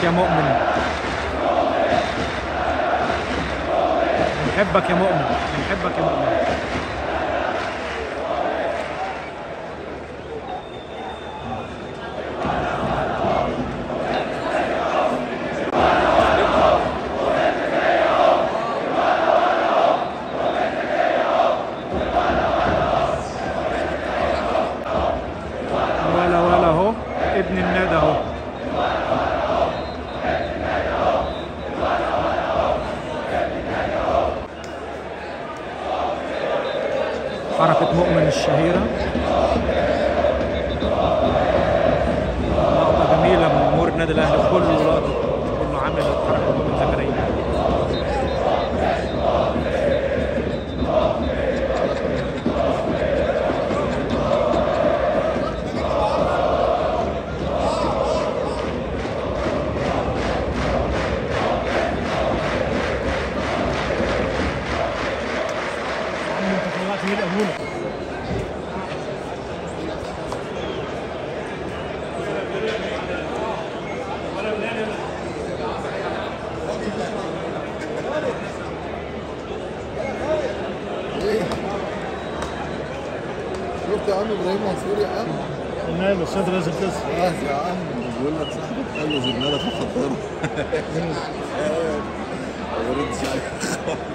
يا مؤمن بنحبك يا مؤمن بنحبك يا مؤمن ولا ولا اهو ابن النادى اهو حركة مؤمن الشهيرة لقطة جميلة من جمهور النادي الأهلي كله لقطة كله عامل حركة مؤمن زكريا شفت يا عم ابراهيم منصور يا عم ماله الصدر لازم تسمع اه يا عم بيقول لك صاحبك قال له زدنا لك مخدرة ما بردش عليك